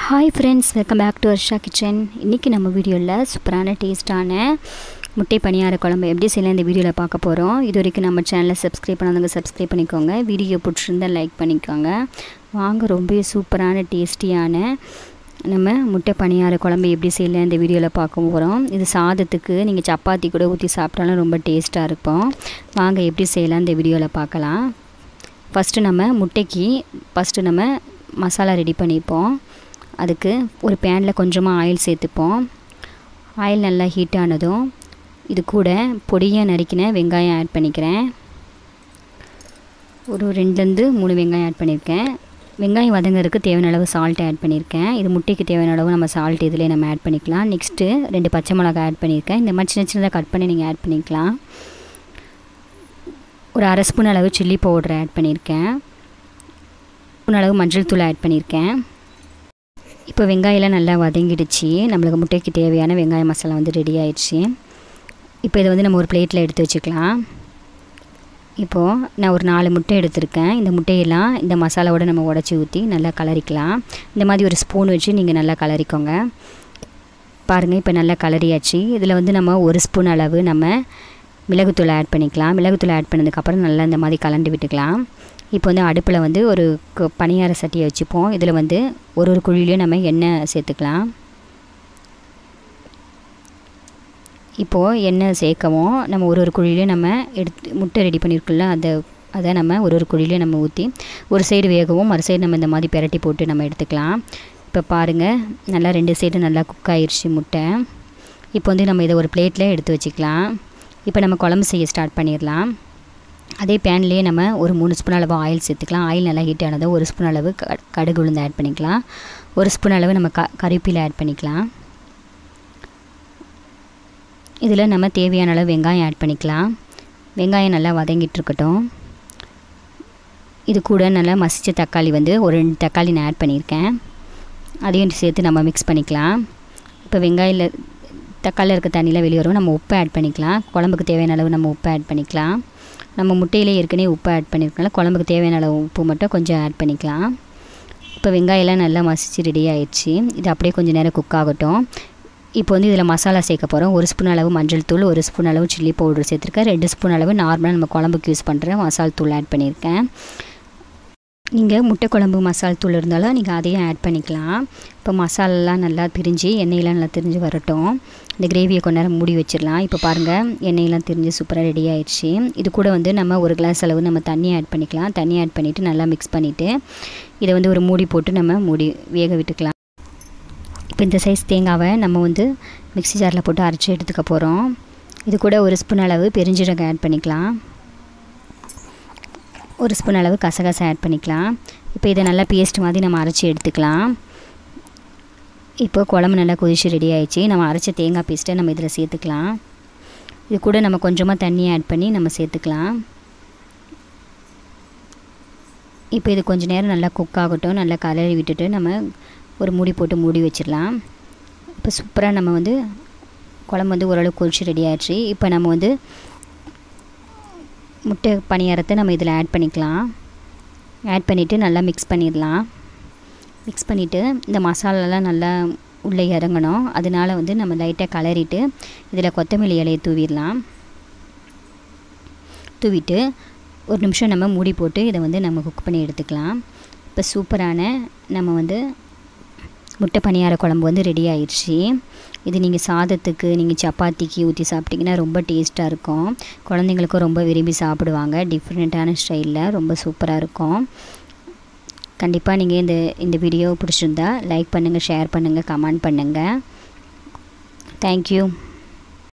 hi friends welcome back to Varsha kitchen இன்றைக்கி நம்ம வீடியோவில் சூப்பரான டேஸ்ட்டான முட்டை பணியார குழம்பு எப்படி செய்யலாம் இந்த வீடியோவில் பார்க்க போகிறோம் இது வரைக்கும் நம்ம சேனலை சப்ஸ்கிரைப் பண்ணாதவங்க சப்ஸ்கிரைப் பண்ணிக்கோங்க வீடியோ பிடிச்சிருந்தா லைக் பண்ணிக்கோங்க வாங்க ரொம்ப சூப்பரான டேஸ்டியான நம்ம முட்டை பணியார குழம்பு எப்படி செய்யலாம் இந்த வீடியோவில் பார்க்க போகிறோம் இது சாதத்துக்கு நீங்கள் சப்பாத்தி கூட ஊற்றி சாப்பிட்டாலும் ரொம்ப டேஸ்ட்டாக இருக்கும் வாங்க எப்படி செய்யலாம் இந்த வீடியோவில் பார்க்கலாம் ஃபஸ்ட்டு நம்ம முட்டைக்கு ஃபஸ்ட்டு நம்ம மசாலா ரெடி பண்ணிப்போம் அதுக்கு ஒரு பேனில் கொஞ்சமாக ஆயில் சேர்த்துப்போம் ஆயில் நல்லா ஹீட் ஆனதும் இது கூட பொடியாக நறுக்கின வெங்காயம் ஆட் பண்ணிக்கிறேன் ஒரு ரெண்டுலேருந்து மூணு வெங்காயம் ஆட் பண்ணியிருக்கேன் வெங்காயம் வதங்கிறதுக்கு தேவையான அளவு சால்ட் ஆட் பண்ணியிருக்கேன் இது முட்டைக்கு தேவையான அளவு நம்ம சால்ட் இதிலே நம்ம ஆட் பண்ணிக்கலாம் நெக்ஸ்ட்டு ரெண்டு பச்சை மிளகாய் ஆட் பண்ணியிருக்கேன் இந்த மாதிரி சின்ன சின்னதாக கட் பண்ணி நீங்கள் ஆட் பண்ணிக்கலாம் ஒரு அரை ஸ்பூன் அளவு சில்லி பவுடர் ஆட் பண்ணியிருக்கேன் ஸ்பூன் அளவு மஞ்சள் தூள் ஆட் பண்ணியிருக்கேன் இப்போ வெங்காயம்லாம் நல்லா வதங்கிடுச்சு நம்மளுக்கு முட்டைக்கு தேவையான வெங்காய மசாலா வந்து ரெடி ஆயிடுச்சு இப்போ இதை வந்து நம்ம ஒரு பிளேட்டில் எடுத்து வச்சுக்கலாம் இப்போது நான் ஒரு நாலு முட்டை எடுத்திருக்கேன் இந்த முட்டையெல்லாம் இந்த மசாலாவோட நம்ம உடச்சி ஊற்றி நல்லா கலரிக்கலாம் இந்த மாதிரி ஒரு ஸ்பூன் வச்சு நீங்கள் நல்லா கலரிக்கோங்க பாருங்கள் இப்போ நல்லா கலரியாச்சு இதில் வந்து நம்ம ஒரு ஸ்பூன் அளவு நம்ம மிளகுத்தூள் ஆட் பண்ணிக்கலாம் மிளகுத்தூள் ஆட் பண்ணதுக்கப்புறம் நல்லா இந்த மாதிரி கலண்டு விட்டுக்கலாம் இப்போ வந்து அடுப்பில் வந்து ஒரு பணியார சட்டியை வச்சுப்போம் இதில் வந்து ஒரு ஒரு குழிலையும் நம்ம எண்ணெய் சேர்த்துக்கலாம் இப்போது எண்ணெய் சேர்க்கவும் நம்ம ஒரு ஒரு குழிலையும் நம்ம எடுத்து முட்டை ரெடி பண்ணியிருக்கோம்ல அதை அதை நம்ம ஒரு ஒரு குழிலையும் நம்ம ஊற்றி ஒரு சைடு வேகவும் மறு சைடு நம்ம இந்த மாதிரி பெரட்டி போட்டு நம்ம எடுத்துக்கலாம் இப்போ பாருங்கள் நல்லா ரெண்டு சைடு நல்லா குக் ஆயிடுச்சு முட்டை இப்போ வந்து நம்ம இதை ஒரு பிளேட்டில் எடுத்து வச்சுக்கலாம் இப்போ நம்ம குழம்பு செய்ய ஸ்டார்ட் பண்ணிடலாம் அதே பேன்லேயே நம்ம ஒரு மூணு ஸ்பூன் அளவு ஆயில் சேர்த்துக்கலாம் ஆயில் நல்லா ஹீட் ஆனதும் ஒரு ஸ்பூன் அளவு க கடுகு உளுந்து ஆட் பண்ணிக்கலாம் ஒரு ஸ்பூன் அளவு நம்ம க கறிப்பில் ஆட் பண்ணிக்கலாம் இதில் நம்ம தேவையான அளவு வெங்காயம் ஆட் பண்ணிக்கலாம் வெங்காயம் நல்லா வதங்கிட்டு இருக்கட்டும் இது கூட நல்லா மசித்த தக்காளி வந்து ஒரு ரெண்டு தக்காளி நான் ஆட் பண்ணியிருக்கேன் அதையும் சேர்த்து நம்ம மிக்ஸ் பண்ணிக்கலாம் இப்போ வெங்காயில் தக்காளியில் இருக்க தண்ணியில் வெளியே வரும் நம்ம உப்பு ஆட் பண்ணிக்கலாம் குழம்புக்கு தேவையான அளவு நம்ம உப்பு ஆட் பண்ணிக்கலாம் நம்ம முட்டையிலே ஏற்கனவே உப்பு ஆட் பண்ணியிருக்கனால குழம்புக்கு தேவையான அளவு உப்பு மட்டும் கொஞ்சம் ஆட் பண்ணிக்கலாம் இப்போ வெங்காயம்லாம் நல்லா மசிச்சு ரெடி ஆயிடுச்சு இது அப்படியே கொஞ்சம் நேரம் குக் ஆகட்டும் இப்போ வந்து இதில் மசாலா சேர்க்க போகிறோம் ஒரு ஸ்பூன் அளவு மஞ்சள் தூள் ஒரு ஸ்பூன் அளவு சில்லி பவுடர் சேர்த்துருக்கேன் ரெண்டு ஸ்பூன் அளவு நார்மலாக நம்ம குழம்புக்கு யூஸ் பண்ணுற மசால் தூள் ஆட் பண்ணியிருக்கேன் நீங்கள் முட்டை குழம்பு மசால் தூள் இருந்தாலும் நீங்கள் அதையும் ஆட் பண்ணிக்கலாம் இப்போ மசாலாலாம் நல்லா பிரிஞ்சு எண்ணெயெலாம் நல்லா திரிஞ்சு வரட்டும் இந்த கிரேவியை கொஞ்ச நேரம் மூடி வச்சிடலாம் இப்போ பாருங்கள் எண்ணெயெல்லாம் திரிஞ்சு சூப்பராக ரெடி ஆயிடுச்சு இது கூட வந்து நம்ம ஒரு கிளாஸ் அளவு நம்ம தண்ணி ஆட் பண்ணிக்கலாம் தண்ணி ஆட் பண்ணிவிட்டு நல்லா மிக்ஸ் பண்ணிவிட்டு இதை வந்து ஒரு மூடி போட்டு நம்ம மூடி வேக விட்டுக்கலாம் இப்போ இந்த சைஸ் தேங்காவை நம்ம வந்து மிக்ஸி ஜாரில் போட்டு அரைச்சி எடுத்துக்க போகிறோம் இது கூட ஒரு ஸ்பூன் அளவு பெருஞ்சீரகம் ஆட் பண்ணிக்கலாம் ஒரு ஸ்பூன் அளவு கசகசை ஆட் பண்ணிக்கலாம் இப்போ இதை நல்லா பேஸ்ட் மாதிரி நம்ம அரைச்சி எடுத்துக்கலாம் இப்போ குழம்பு நல்லா கொதிச்சு ரெடி ஆயிடுச்சு நம்ம அரைச்ச தேங்காய் பேஸ்ட்டை நம்ம இதில் சேர்த்துக்கலாம் இது கூட நம்ம கொஞ்சமாக தண்ணி ஆட் பண்ணி நம்ம சேர்த்துக்கலாம் இப்போ இது கொஞ்சம் நேரம் நல்லா குக் ஆகட்டும் நல்லா கலரி விட்டுட்டு நம்ம ஒரு மூடி போட்டு மூடி வச்சிடலாம் இப்போ சூப்பராக நம்ம வந்து குழம்பு வந்து ஓரளவு கொதிச்சு ரெடி ஆயிடுச்சு இப்போ நம்ம வந்து முட்டை பணியாரத்தை நம்ம இதில் ஆட் பண்ணிக்கலாம் ஆட் பண்ணிவிட்டு நல்லா மிக்ஸ் பண்ணிடலாம் மிக்ஸ் பண்ணிவிட்டு இந்த மசாலாலாம் நல்லா உள்ளே இறங்கணும் அதனால் வந்து நம்ம லைட்டாக கலரிட்டு இதில் கொத்தமல்லி இலையை தூவிடலாம் தூவிட்டு ஒரு நிமிஷம் நம்ம மூடி போட்டு இதை வந்து நம்ம குக் பண்ணி எடுத்துக்கலாம் இப்போ சூப்பரான நம்ம வந்து முட்டை பணியார குழம்பு வந்து ரெடி ஆயிடுச்சு இது நீங்கள் சாதத்துக்கு நீங்கள் சப்பாத்திக்கு ஊற்றி சாப்பிட்டிங்கன்னா ரொம்ப டேஸ்ட்டாக இருக்கும் குழந்தைங்களுக்கும் ரொம்ப விரும்பி சாப்பிடுவாங்க டிஃப்ரெண்ட்டான ஸ்டைலில் ரொம்ப சூப்பராக இருக்கும் கண்டிப்பாக நீங்கள் இந்த இந்த வீடியோ பிடிச்சிருந்தா லைக் பண்ணுங்கள் ஷேர் பண்ணுங்கள் கமெண்ட் பண்ணுங்கள் தேங்க்யூ